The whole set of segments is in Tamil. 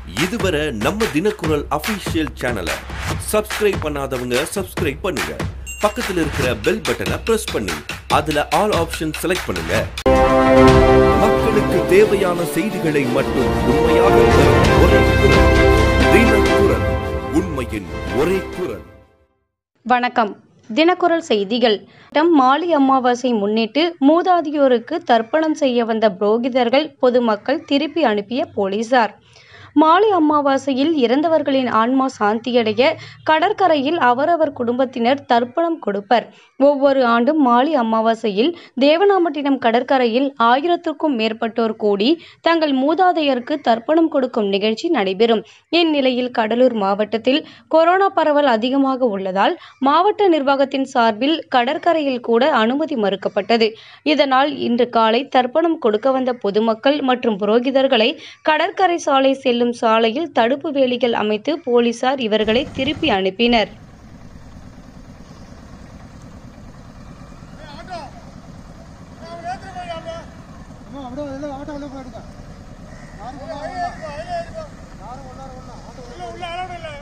இதுவரை நம்ம தினக்குரல் அபிஷியல் சேனலை சப்ஸ்கிரைப் பண்ணாதவங்க சப்ஸ்கிரைப் பண்ணுங்க பக்கத்துல இருக்கிற பெல் பட்டனை பிரஸ் பண்ணி அதுல ஆல் ஆப்ஷன் செலக்ட் பண்ணுங்க மக்களுக்கு தேவையான செய்திகளை மட்டும் உண்மையாக தரும் ஒரே குரல் தினக்குரல் உண்மையின் ஒரே குரல் வணக்கம் தினக்குரல் செய்திகள் டம் மாலி அமாவாசை முன்னிட்டு மூதாதையோருக்கு தர்ப்பணம் செய்ய வந்த புரோகிதர்கள் பொதுமக்கள் திருப்பி அனுப்பிய போலீசார் மாலி அமாவாசையில் இறந்தவர்களின் ஆன்மா சாந்தியடைய கடற்கரையில் அவரவர் குடும்பத்தினர் தர்ப்பணம் கொடுப்பர் ஒவ்வொரு ஆண்டும் மாலி அமாவாசையில் தேவனாம்பட்டினம் கடற்கரையில் ஆயிரத்திற்கும் மேற்பட்டோர் கூடி தங்கள் மூதாதையருக்கு தர்ப்பணம் கொடுக்கும் நிகழ்ச்சி நடைபெறும் இந்நிலையில் கடலூர் மாவட்டத்தில் கொரோனா பரவல் அதிகமாக உள்ளதால் மாவட்ட நிர்வாகத்தின் சார்பில் கடற்கரையில் கூட அனுமதி மறுக்கப்பட்டது இதனால் இன்று காலை தர்ப்பணம் கொடுக்க வந்த பொதுமக்கள் மற்றும் புரோகிதர்களை கடற்கரை சாலை செல்லும் சாலையில் தடுப்பு வேலிகள் அமைத்து போலீசார் இவர்களை திருப்பி அனுப்பினர் அம்மா, அப்படியே உள்ள ஆட்டோ உள்ள போயிடுங்க யாரும் உள்ளார வேண்டாம். யாரும் உள்ளார வேண்டாம். ஆட்டோ உள்ள போயிடுங்க.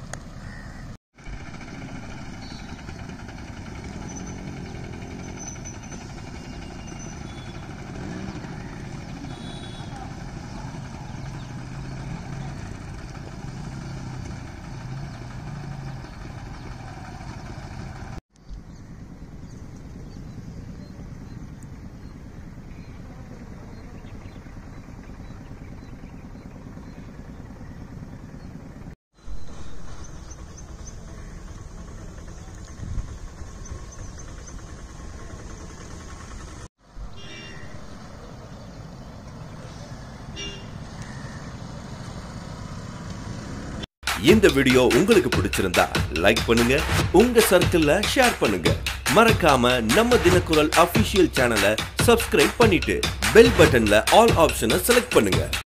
இந்த வீடியோ உங்களுக்கு பிடிச்சிருந்தா லைக் பண்ணுங்க உங்க சர்க்கிள்ல ஷேர் பண்ணுங்க மறக்காம நம்ம தினக்குரல் அபிஷியல் சேனலை சப்ஸ்கிரைப் பண்ணிட்டு பெல் பட்டன்ல ஆல் ஆப்ஷனை செலக்ட் பண்ணுங்க